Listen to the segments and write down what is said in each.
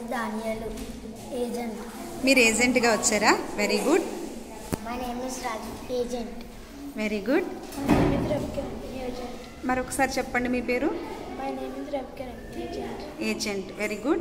దానియాలు ఏజెంట్ మీరు ఏజెంట్గా వచ్చారా very good my name is Raju agent very good my name is Ravikiran agent మరొకసారి చెప్పండి మీ పేరు my name is Ravikiran agent agent very good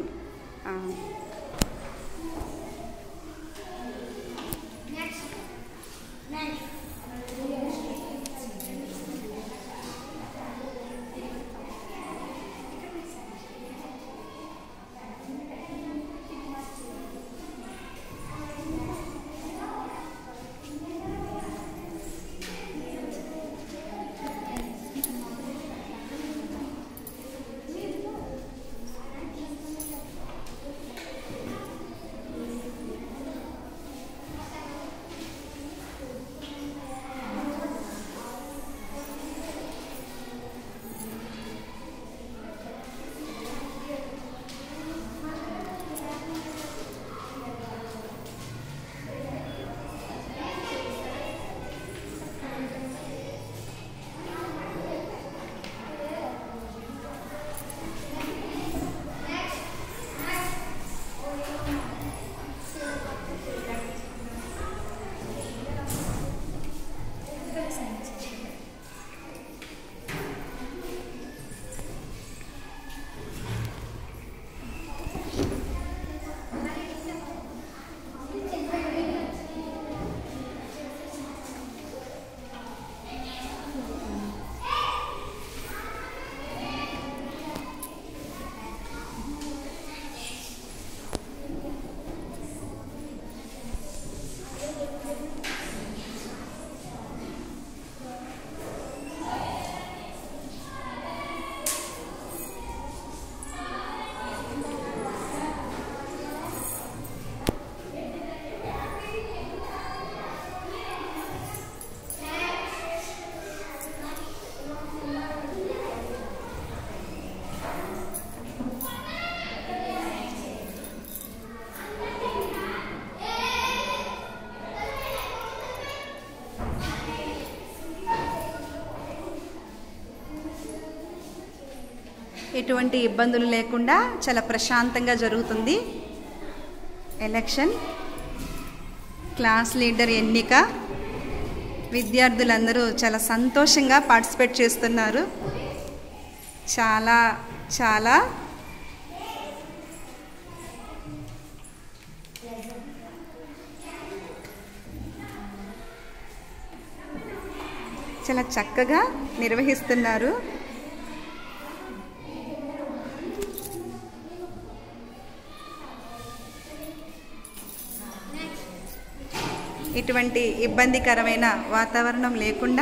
ఎటువంటి ఇబ్బందులు లేకుండా చాలా ప్రశాంతంగా జరుగుతుంది ఎలక్షన్ క్లాస్ లీడర్ ఎన్నిక విద్యార్థులందరూ చాలా సంతోషంగా పార్టిసిపేట్ చేస్తున్నారు చాలా చాలా చాలా చక్కగా నిర్వహిస్తున్నారు ఎటువంటి ఇబ్బందికరమైన వాతావరణం లేకుండా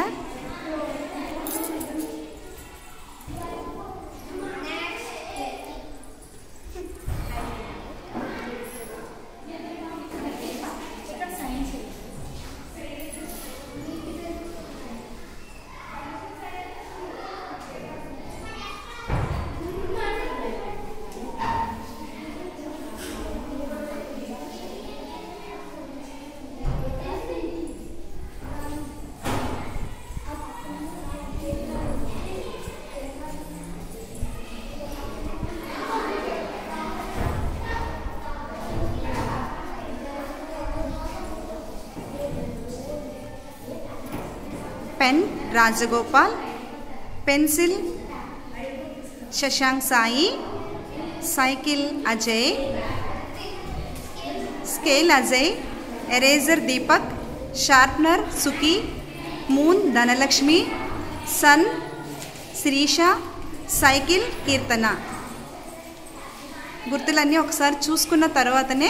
pen Rajagopal pencil Shashank Sai cycle Ajay scale Ajay eraser Deepak sharpener Sukhi moon Dhanalakshmi sun Sirisha cycle Keerthana గుర్తులన్నీ ఒకసారి చూసుకున్న తర్వాతనే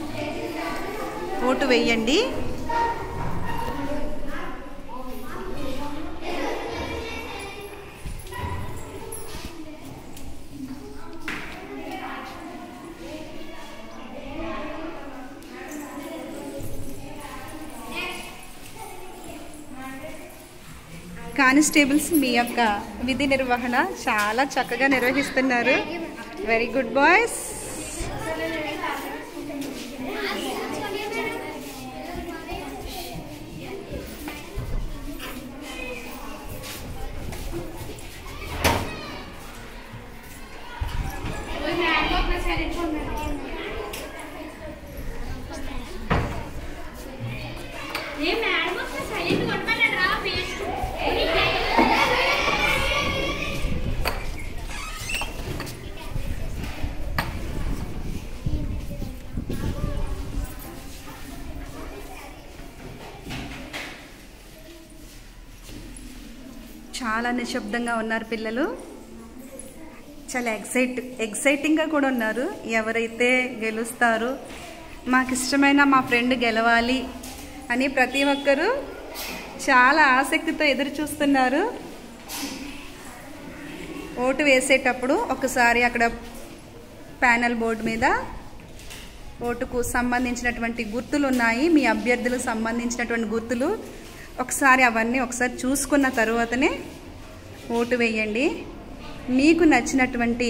ఓటు వేయండి కానిస్టేబుల్స్ మీ యొక్క విధి నిర్వహణ చాలా చక్కగా నిర్వహిస్తున్నారు వెరీ గుడ్ బాయ్స్ मैं आपको अपना सैलेड फोन में చాలా నిశ్శబ్దంగా ఉన్నారు పిల్లలు చాలా ఎక్సైట్ ఎక్సైటింగ్గా కూడా ఉన్నారు ఎవరైతే గెలుస్తారో మాకు ఇష్టమైన మా ఫ్రెండ్ గెలవాలి అని ప్రతి ఒక్కరూ చాలా ఆసక్తితో ఎదురు చూస్తున్నారు ఓటు వేసేటప్పుడు ఒకసారి అక్కడ ప్యానల్ బోర్డు మీద ఓటుకు సంబంధించినటువంటి గుర్తులు ఉన్నాయి మీ అభ్యర్థులకు సంబంధించినటువంటి గుర్తులు ఒకసారి అవన్నీ ఒకసారి చూసుకున్న తర్వాతనే ఓటు వేయండి మీకు నచ్చినటువంటి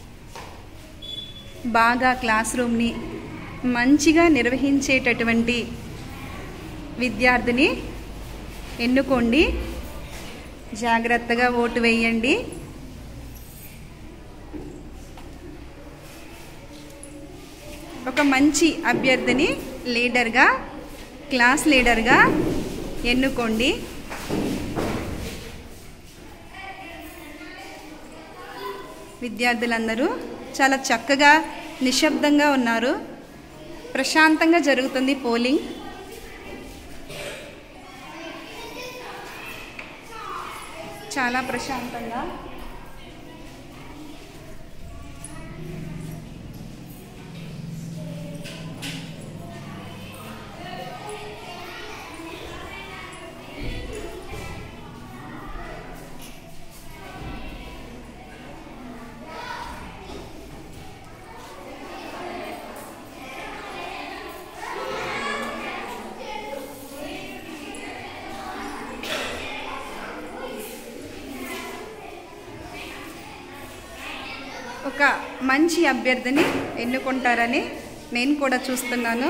బాగా క్లాస్ రూమ్ని మంచిగా నిర్వహించేటటువంటి విద్యార్థిని ఎన్నుకోండి జాగ్రత్తగా ఓటు వేయండి ఒక మంచి అభ్యర్థిని లీడర్గా క్లాస్ లీడర్గా ఎన్నుకోండి విద్యార్థులందరూ చాలా చక్కగా నిశ్శబ్దంగా ఉన్నారు ప్రశాంతంగా జరుగుతుంది పోలింగ్ చాలా ప్రశాంతంగా ఒక మంచి అభ్యర్థిని ఎన్నుకుంటారని నేను కూడా చూస్తున్నాను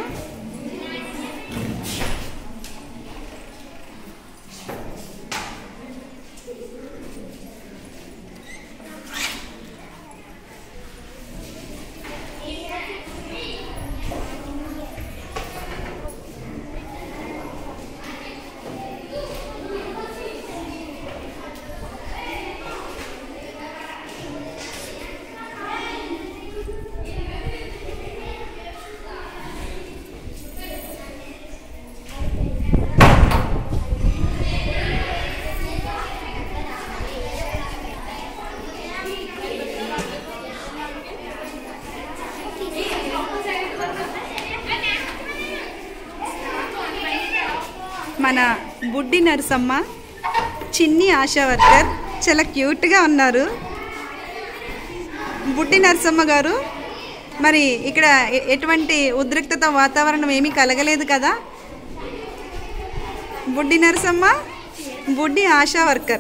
మన బుడ్డి నరసమ్మ చిన్ని ఆశా వర్కర్ చాలా క్యూట్గా ఉన్నారు బుడ్డి నరసమ్మ గారు మరి ఇక్కడ ఎ- ఎటువంటి ఉద్రిక్తత వాతావరణం ఏమీ కలగలేదు కదా బుడ్డి నరసమ్మ బుడ్డి ఆశా వర్కర్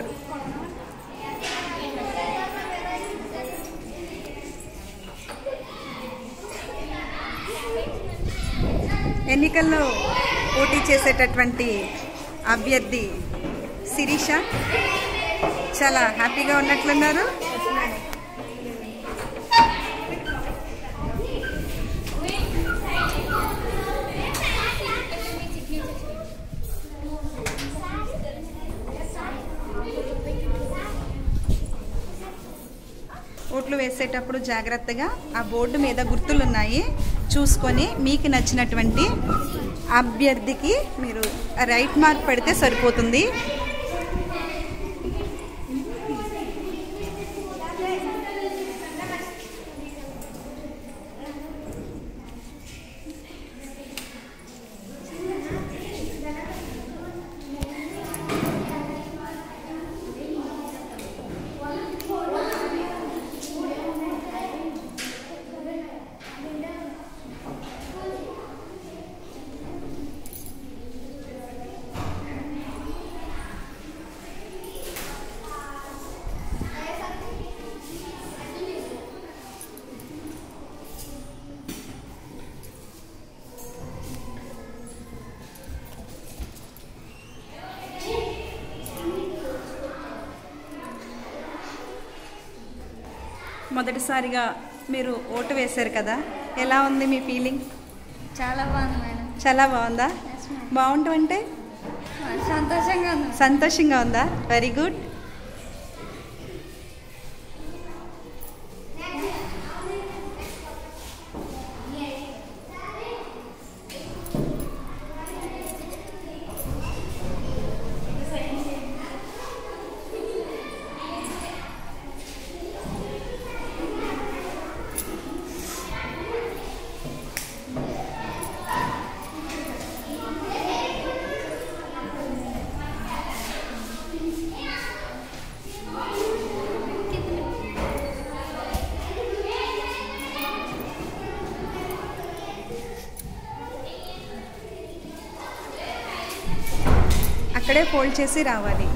ఎన్నికల్లో పోటీ చేసేటటువంటి అభ్యర్థి శిరీష చాలా హ్యాపీగా ఉన్నట్లున్నారు ఓట్లు వేసేటప్పుడు జాగ్రత్తగా ఆ బోర్డు మీద గుర్తులు ఉన్నాయి చూసుకొని మీకు నచ్చినటువంటి అభ్యర్థికి మీరు రైట్ మార్క్ పెడితే సరిపోతుంది మొదటిసారిగా మీరు ఓటు వేశారు కదా ఎలా ఉంది మీ ఫీలింగ్ చాలా బాగుంది మేడం చాలా బాగుందా ఎస్ మేడం బాగుంటాం అంటే సంతోషంగా ఉంది సంతోషంగా ఉందా వెరీ గుడ్ అక్కడే ఫోల్డ్ చేసి రావాలి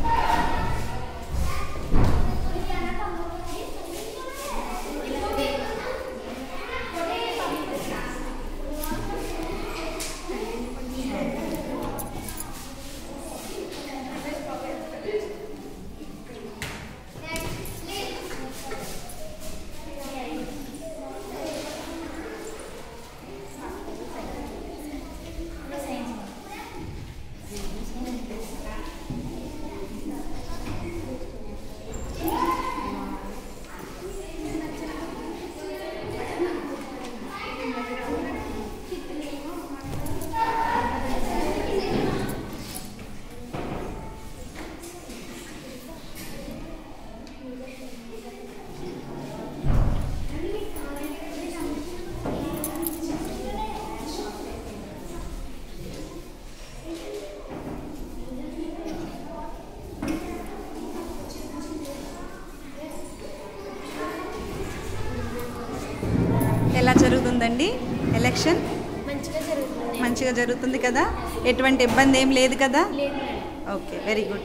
ఎలా జరుగుతుందండి ఎలక్షన్ మంచిగా జరుగుతుంది మంచిగా జరుగుతుంది కదా ఎటువంటి ఇబ్బంది ఏం లేదు కదా లేదు madam okay very good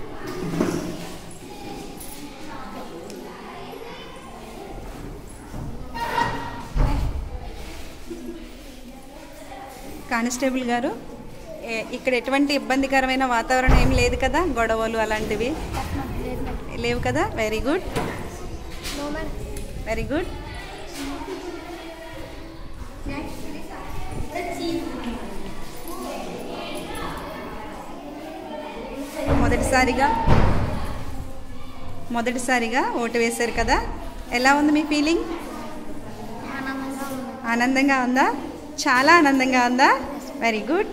constable గారు ఏ- ఇక్కడ ఎటువంటి ఇబ్బందికరమైన వాతావరణం ఏం లేదు కదా గొడవలు అలాంటివి లేదు మేడం లేవు కదా very good no madam very good మొదటిసారిగా మొదటిసారిగా ఓటు వేశారు కదా ఎలా ఉంది మీ ఫీలింగ్ ఆనందంగా ఉంది ఆనందంగా ఉందా చాలా ఆనందంగా ఉందా వెరీ గుడ్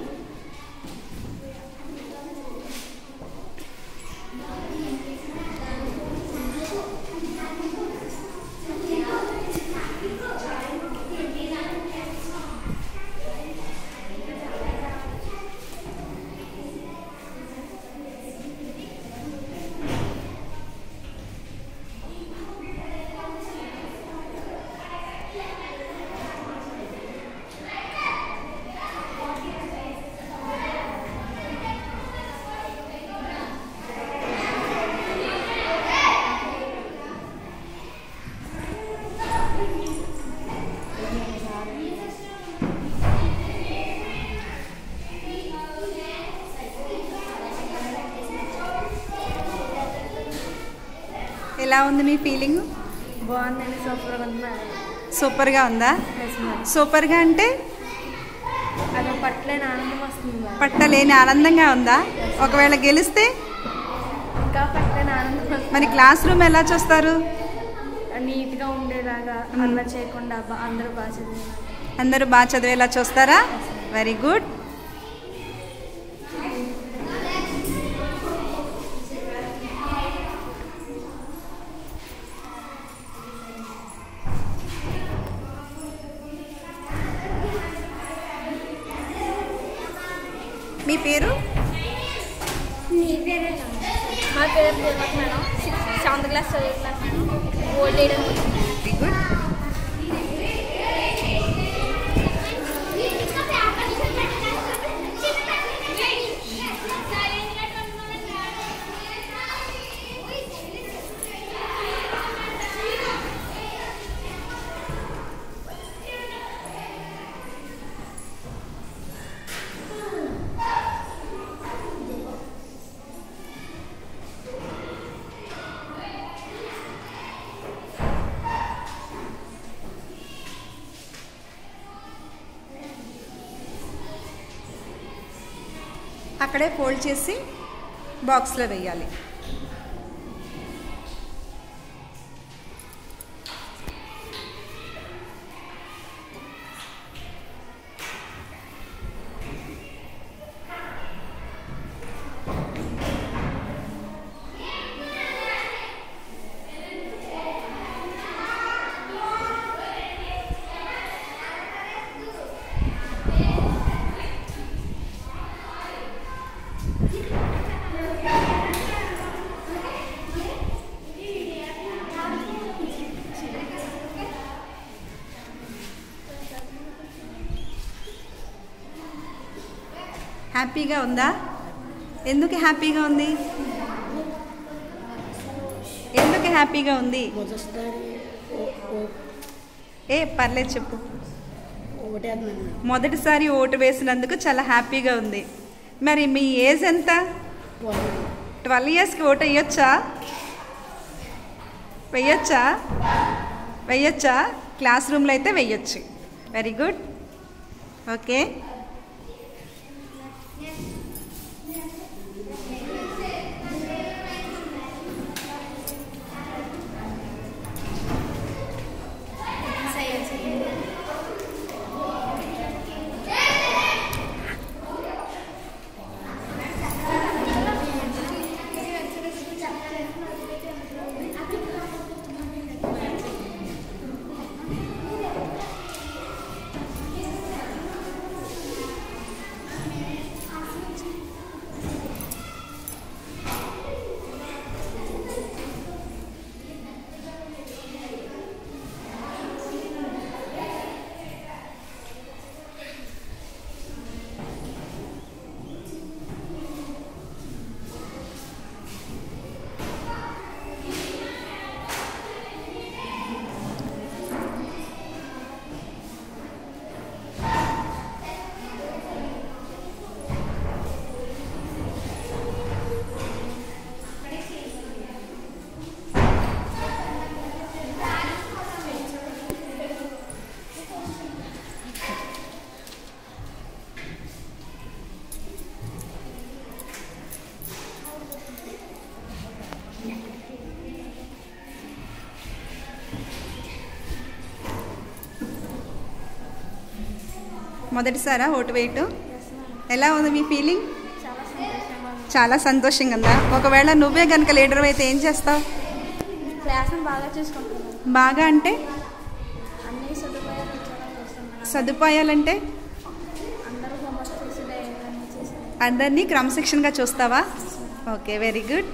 ఎలా ఉంది మీ ఫీలింగ్ బాగుందండి సూపర్గా ఉంది మేడం సూపర్గా ఉందా ఎస్ మేడం సూపర్గా అంటే అది పట్టలేని ఆనందం వస్తుంది మేడం పట్టలేని ఆనందంగా ఉందా ఒకవేళ గెలిస్తే ఇంకా పట్టలేని ఆనందం వస్తుంది మరి క్లాస్ రూమ్ ఎలా చూస్తారు నీట్గా ఉండేలాగా అల్లరి చేయకుండా బా- అందరూ బాగా చదివేలాగా అందరూ బాగా చదివేలా చూస్తారా వెరీ గుడ్ మీ పేరు నీ పేరే మా పేరు దేవత మేడం సెవెంత్ క్లాస్ చదువుతున్నాను మేడం ఓల్డ్ వేయడం వెరీ గుడ్ అక్కడే ఫోల్డ్ చేసి బాక్స్లో వేయాలి హ్యాపీగా ఉందా ఎందుకు హ్యాపీగా ఉంది ఎందుకు హ్యాపీగా ఉంది మొదటిసారి ఓ- ఓ- ఏ పర్లేదు చెప్పు ఓటేస్తున్నాను మొదటిసారి ఓటు వేసినందుకు చాలా హ్యాపీగా ఉంది మరి మీ ఏజ్ ఎంత వాళ్ళు ట్వెల్వ్ ఇయర్స్కి ఓటు వేయొచ్చా వెయ్యొచ్చా వెయ్యొచ్చా క్లాస్ రూమ్లో అయితే వెయ్యొచ్చు వెరీ గుడ్ ఓకే మొదటిసారా ఓటు వేయటం ఎలా ఉంది మీ ఫీలింగ్ చాలా సంతోషంగా ఉంది చాలా సంతోషంగా ఉందా ఒకవేళ నువ్వే కనుక లీడర్ అయితే ఏం చేస్తావు క్లాస్ని బాగా చూసుకుంటున్నాను బాగా అంటే అన్ని సదుపాయాలు ఇచ్చడం కోసం మనం సదుపాయాలంటే అందరూ హోంవర్క్ చేసి డైరీ చేసి అందరినీ క్రమశిక్షణగా చూస్తావా ఓకే వెరీ గుడ్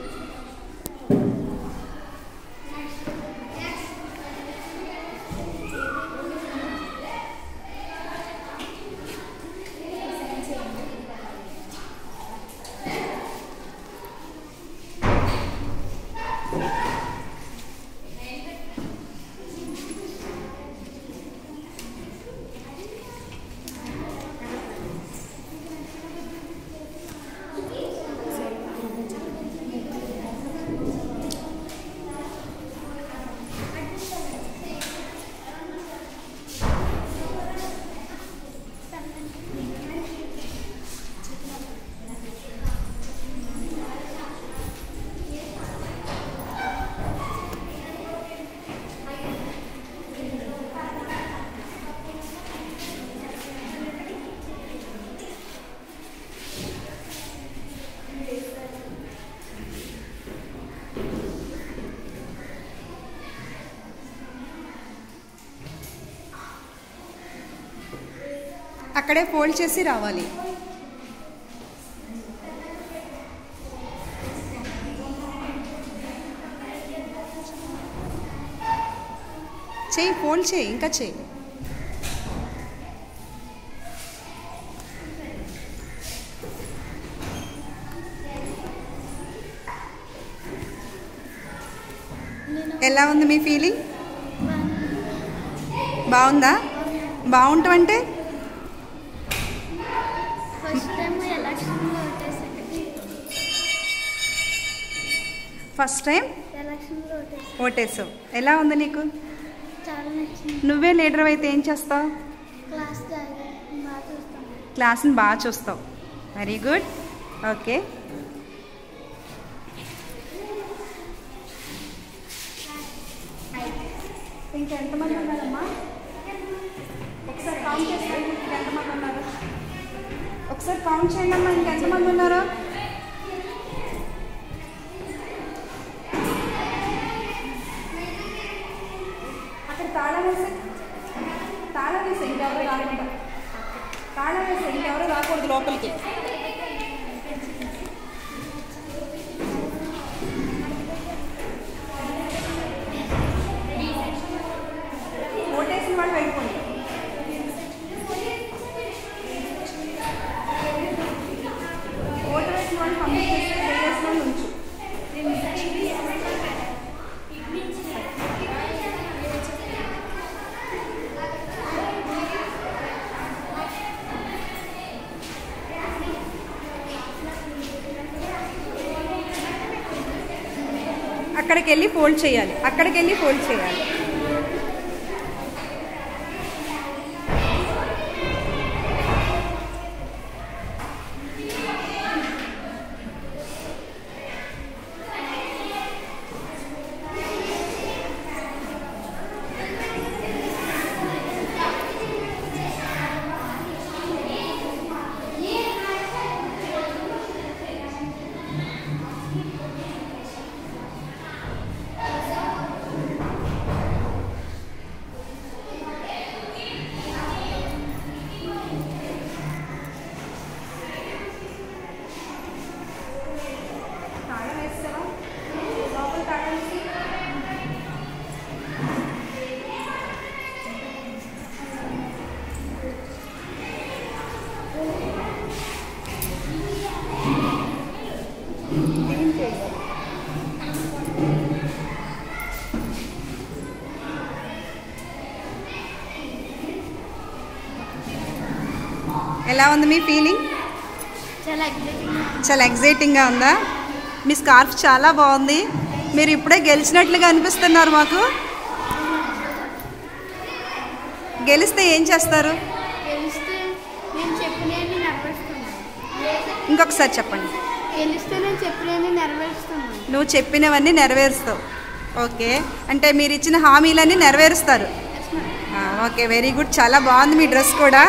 అక్కడే ఫోల్డ్ చేసి రావాలి చెయ్యి ఫోల్డ్ చేయి ఇంకా చెయ్యి నేను ఎలా ఉంది మీ ఫీలింగ్ బాగుందా బాగుంటాం అంటే ఫస్ట్ టైం ఎలక్షన్లో ఓటేసాను ఫస్ట్ టైం ఎలక్షన్లో ఓటేసాను ఓటేసావు ఎలా ఉంది నీకు చాలా నచ్చింది నువ్వే లీడర్ అయితే ఏం చేస్తావు క్లాస్ జాగా బాగా చూస్తాను క్లాస్ని బాగా చూస్తావు వెరీ గుడ్ ఓకే ఇంకెంతమంది ఉన్నారమ్మా ఒకసారి కౌంట్ చేస్తాను ఇంకెంతమంది ఉన్నారు ఒకసారి కౌంట్ చేయండి అమ్మా ఇంకెంతమంది ఉన్నారు అక్కడ తాళం వేసి తాళం వేసి ఇంకెవరు రాకుండా తాళం వేసి ఇంకెవరు రాకూడదు లోపలికి ఓటేసిన వాళ్ళు వెళ్ళిపోండి ఓటు వేసిన వాళ్ళు పంపించండి అక్కడికి వెళ్ళి ఫోల్డ్ చేయాలి అక్కడికి వెళ్ళి ఫోల్డ్ చేయాలి ఎలా ఉంది మీ ఫీలింగ్ చాలా ఎగ్జైటింగ్ చాలా ఎగ్జైటింగ్గా ఉందా మీ స్కార్ఫ్ చాలా బాగుంది మీరు ఇప్పుడే గెలిచినట్లుగా అనిపిస్తున్నారు మాకు గెలిస్తే ఏం చేస్తారు గెలిస్తే నేను చెప్పినవి నెరవేరుస్తున్నాను ఇంకొకసారి చెప్పండి గెలిస్తే నేను చెప్పినవి నెరవేరుస్తున్నాను నువ్వు చెప్పినవన్నీ నెరవేరుస్తావు ఓకే అంటే మీరు ఇచ్చిన హామీలన్నీ నెరవేరుస్తారు ఆ, ఓకే వెరీ గుడ్ చాలా బాగుంది మీ డ్రెస్ కూడా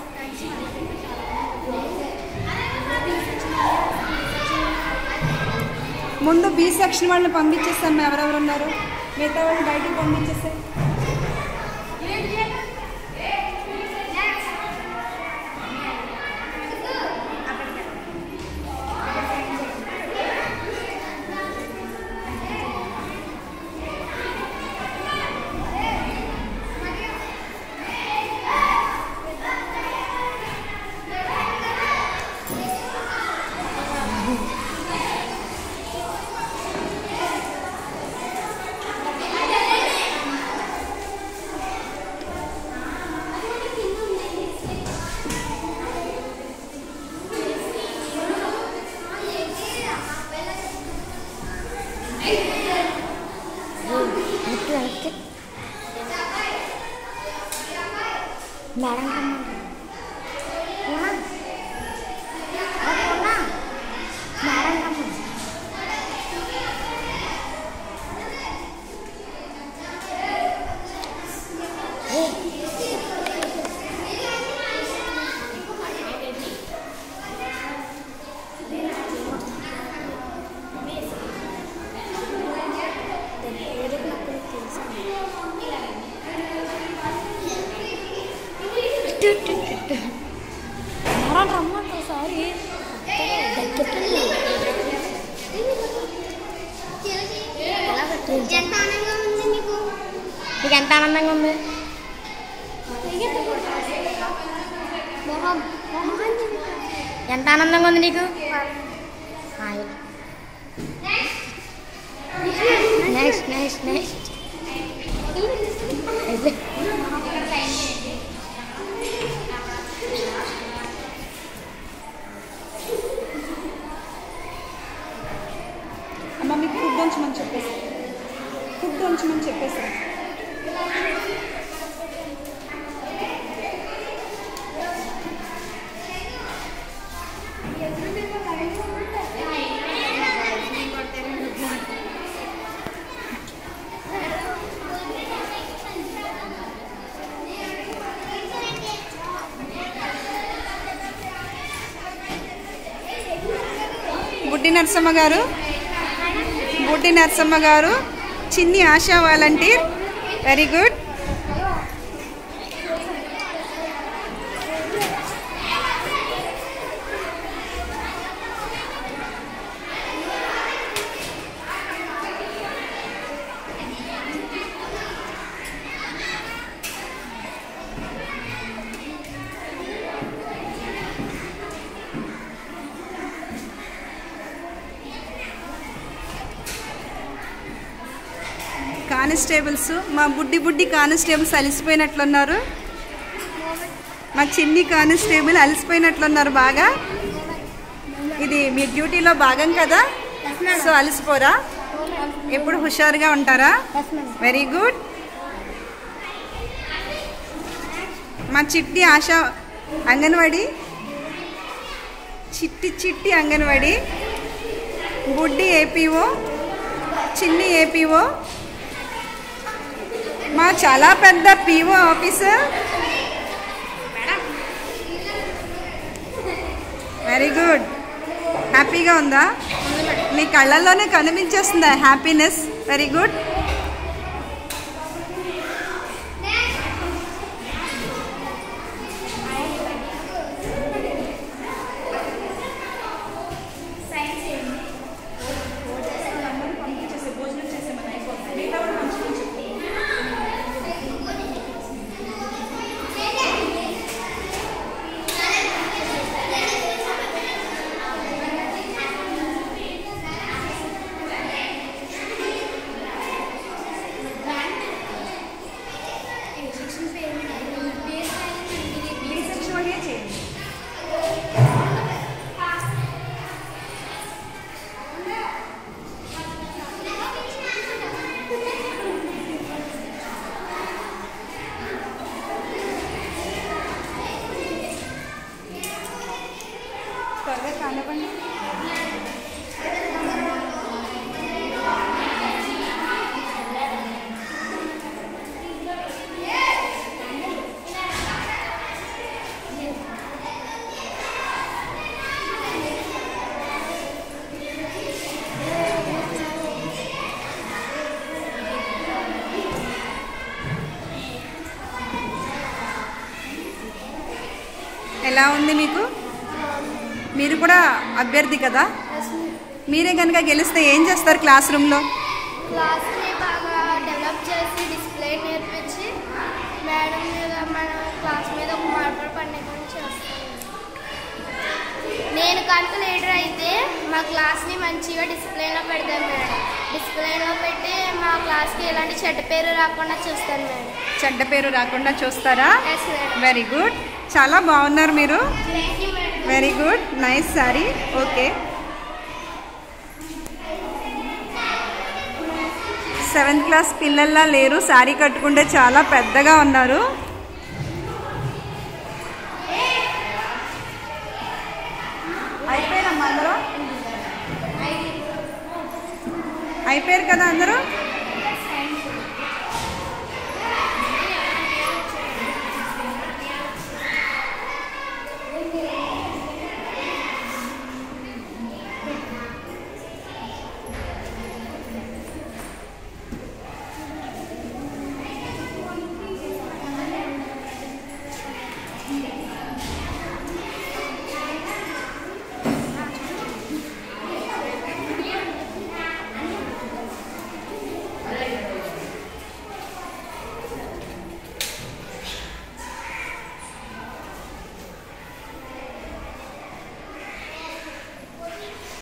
ముందు బి సెక్షన్ వాళ్ళని పంపించేస్తాం ఎవరెవరు ఉన్నారు మిగతా వాళ్ళని బయటికి పంపించేస్తాం మేడం మేడం మేడం రమ్మంట సారీ ఎంత ఆనందంగా ఉంది నీకు నీకు ఎంత ఆనందంగా ఉంది మొహం మొహం ఎంత ఆనందంగా ఉంది నీకు నెక్స్ట్ నెక్స్ట్ నెక్స్ట్ అమ్మ మీకు ఫుడ్ ఉంచమని చెప్పేసి ఫుడ్ ఉంచమని చెప్పేసి బుడ్డి నరసమ్మ గారు బుడ్డి నరసమ్మ గారు Chinni Asha volunteer very good constables మా బుడ్డి బుడ్డి కానిస్టేబుల్స్ అలసిపోయినట్లున్నారు మా చిన్ని కానిస్టేబుల్ అలసిపోయినట్లున్నారు బాగా ఇది మీ డ్యూటీలో భాగం కదా సో అలసిపోరా ఓ ఎప్పుడు హుషారుగా ఉంటారా వెరీ గుడ్ మా చిట్టి ఆశ అంగన్వాడి చిట్టి చిట్టి అంగన్వాడి బుడ్డి ఏపీఓ చిన్ని ఏపీఓ మా చాలా పెద్ద పీఓ ఆఫీసర్ వెరీ గుడ్ హ్యాపీగా ఉందా మీ కళ్ళల్లోనే కనిపించేస్తుందా హ్యాపీనెస్ వెరీ గుడ్ త్వరగా కానివ్వండి ఎలా ఉంది మీకు మీరు కూడా అభ్యర్థి కదా మీరే కనుక గెలిస్తే ఏం చేస్తారు క్లాస్ రూమ్లో క్లాస్ని బాగా డెవలప్ చేసి డిస్ప్లే నేర్పించి మేడం మీద మన క్లాస్ మీద ఒక మార్పులు పండుగ చేస్తాను నేను కనుక లీడర్ అయితే మా క్లాస్ని మంచిగా డిస్ప్లేలో పెడతాను మేడం డిస్ప్లేలో పెట్టి మా క్లాస్కి ఎలాంటి చెడ్డ పేరు రాకుండా చూస్తాను మేడం చెడ్డ పేరు రాకుండా చూస్తారా ఎస్ మేడం వెరీ గుడ్ చాలా బాగున్నారు మీరు thank you madam very good nice sorry okay seventh class పిల్లల్లా లేరు శారీ కట్టుకుంటే చాలా పెద్దగా ఉన్నారు అయిపోయారమ్మా అందరూ అయిపోయారు కదా అందరూ